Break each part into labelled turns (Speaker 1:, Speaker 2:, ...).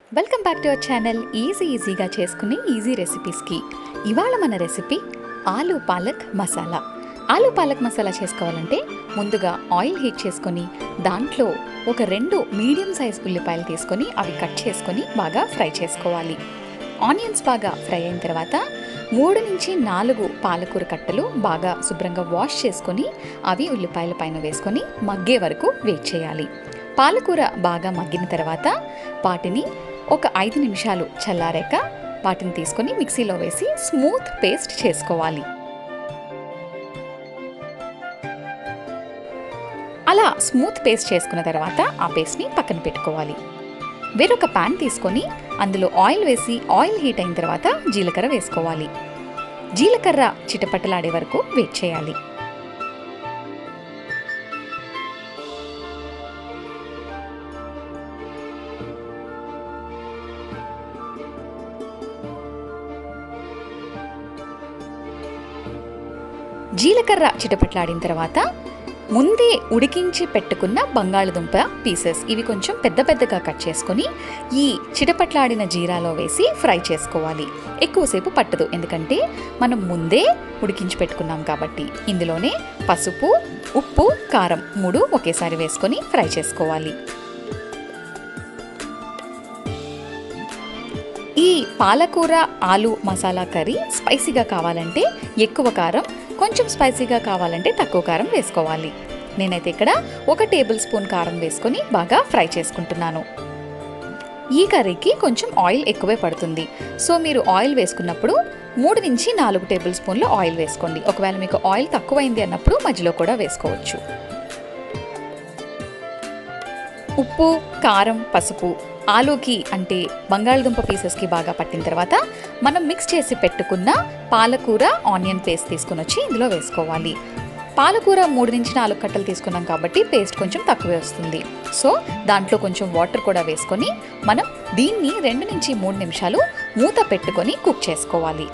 Speaker 1: welcome back to our channel easy ఈజీగా చేసుకునే easy రెసిపీస్కి ఇవాళ మన రెసిపీ ఆలు పాలక్ మసాలా ఆలు పాలక్ మసాలా చేసుకోవాలంటే ముందుగా ఆయిల్ హీట్ చేసుకొని దాంట్లో ఒక రెండు మీడియం సైజ్ ఉల్లిపాయలు తీసుకొని అవి కట్ చేసుకొని బాగా ఫ్రై చేసుకోవాలి ఆనియన్స్ బాగా ఫ్రై అయిన తర్వాత మూడు నుంచి నాలుగు పాలకూర కట్టలు బాగా శుభ్రంగా వాష్ చేసుకొని అవి ఉల్లిపాయల పైన వేసుకొని మగ్గే వరకు వెయిట్ చేయాలి పాలకూర బాగా మగ్గిన తర్వాత వాటిని ఒక ఐదు నిమిషాలు చల్లారాక వాటిని తీసుకొని మిక్సీలో వేసి స్మూత్ పేస్ట్ చేసుకోవాలి అలా స్మూత్ పేస్ట్ చేసుకున్న తర్వాత ఆ పేస్ట్ని పక్కన పెట్టుకోవాలి వేరొక ప్యాన్ తీసుకొని అందులో ఆయిల్ వేసి ఆయిల్ హీట్ అయిన తర్వాత జీలకర్ర వేసుకోవాలి జీలకర్ర చిటపటలాడే వరకు వెయిట్ చేయాలి జీలకర్ర చిటపట్లాడిన తర్వాత ముందే ఉడికించి పెట్టుకున్న బంగాళదుంప పీసెస్ ఇవి కొంచెం పెద్ద పెద్దగా కట్ చేసుకొని ఈ చిటపట్లాడిన జీరాలో వేసి ఫ్రై చేసుకోవాలి ఎక్కువసేపు పట్టదు ఎందుకంటే మనం ముందే ఉడికించి పెట్టుకున్నాం కాబట్టి ఇందులోనే పసుపు ఉప్పు కారం మూడు ఒకేసారి వేసుకొని ఫ్రై చేసుకోవాలి ఈ పాలకూర ఆలు మసాలా కర్రీ స్పైసీగా కావాలంటే ఎక్కువ కారం కొంచెం స్పైసీగా కావాలంటే తక్కువ కారం వేసుకోవాలి నేనైతే ఇక్కడ ఒక టేబుల్ స్పూన్ కారం వేసుకొని బాగా ఫ్రై చేసుకుంటున్నాను ఈ కర్రీకి కొంచెం ఆయిల్ ఎక్కువే పడుతుంది సో మీరు ఆయిల్ వేసుకున్నప్పుడు మూడు నుంచి నాలుగు టేబుల్ స్పూన్లు ఆయిల్ వేసుకోండి ఒకవేళ మీకు ఆయిల్ తక్కువైంది అన్నప్పుడు మధ్యలో కూడా వేసుకోవచ్చు ఉప్పు కారం పసుపు ఆలూకి అంటే బంగాళదుంప పీసెస్కి బాగా పట్టిన తర్వాత మనం మిక్స్ చేసి పెట్టుకున్న పాలకూర ఆనియన్ పేస్ట్ తీసుకుని వచ్చి ఇందులో వేసుకోవాలి పాలకూర మూడు నుంచి నాలుగు కట్టలు తీసుకున్నాం కాబట్టి పేస్ట్ కొంచెం తక్కువే వస్తుంది సో దాంట్లో కొంచెం వాటర్ కూడా వేసుకొని మనం దీన్ని రెండు నుంచి మూడు నిమిషాలు మూత పెట్టుకొని కుక్ చేసుకోవాలి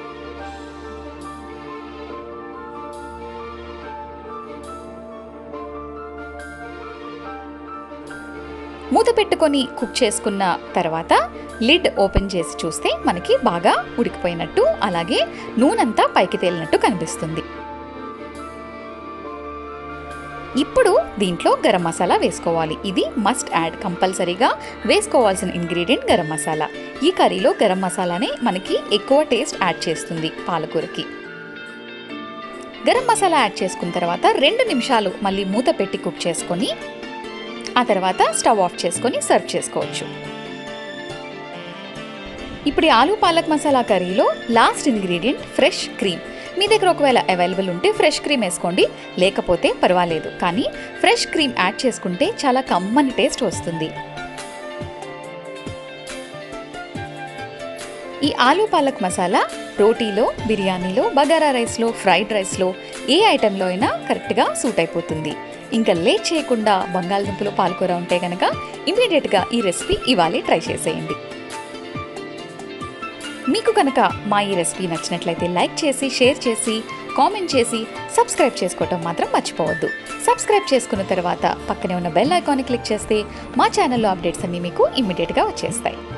Speaker 1: మూత పెట్టుకొని కుక్ చేసుకున్న తర్వాత లిడ్ ఓపెన్ చేసి చూస్తే మనకి బాగా ఉడికిపోయినట్టు అలాగే నూనెంతా పైకి తేలినట్టు కనిపిస్తుంది ఇప్పుడు దీంట్లో గరం మసాలా వేసుకోవాలి ఇది మస్ట్ యాడ్ కంపల్సరీగా వేసుకోవాల్సిన ఇంగ్రీడియంట్ గరం మసాలా ఈ కర్రీలో గరం మసాలానే మనకి ఎక్కువ టేస్ట్ యాడ్ చేస్తుంది పాలకూరకి గరం మసాలా యాడ్ చేసుకున్న తర్వాత రెండు నిమిషాలు మళ్ళీ మూత పెట్టి కుక్ చేసుకొని ఆ తర్వాత స్టవ్ ఆఫ్ చేసుకొని సర్వ్ చేసుకోవచ్చు ఇప్పుడు ఈ ఆలు పాలక్ మసాలా కర్రీలో లాస్ట్ ఇంగ్రీడియంట్ ఫ్రెష్ క్రీమ్ మీ దగ్గర ఒకవేళ అవైలబుల్ ఉంటే ఫ్రెష్ క్రీమ్ వేసుకోండి లేకపోతే పర్వాలేదు కానీ ఫ్రెష్ క్రీమ్ యాడ్ చేసుకుంటే చాలా కమ్మని టేస్ట్ వస్తుంది ఈ ఆలు పాలక్ మసాలా రోటీలో బిర్యానీలో బగారా రైస్లో ఫ్రైడ్ రైస్లో ఏ ఐటెంలో అయినా కరెక్ట్గా సూట్ అయిపోతుంది ఇంకా లేట్ చేయకుండా బంగాళదుంపలు పాలకూర ఉంటే కనుక ఇమీడియట్గా ఈ రెసిపీ ఇవాళే ట్రై చేసేయండి మీకు కనుక మా ఈ రెసిపీ నచ్చినట్లయితే లైక్ చేసి షేర్ చేసి కామెంట్ చేసి సబ్స్క్రైబ్ చేసుకోవటం మాత్రం మర్చిపోవద్దు సబ్స్క్రైబ్ చేసుకున్న తర్వాత పక్కనే ఉన్న బెల్ ఐకాన్ని క్లిక్ చేస్తే మా ఛానల్లో అప్డేట్స్ అన్నీ మీకు ఇమ్మీడియట్గా వచ్చేస్తాయి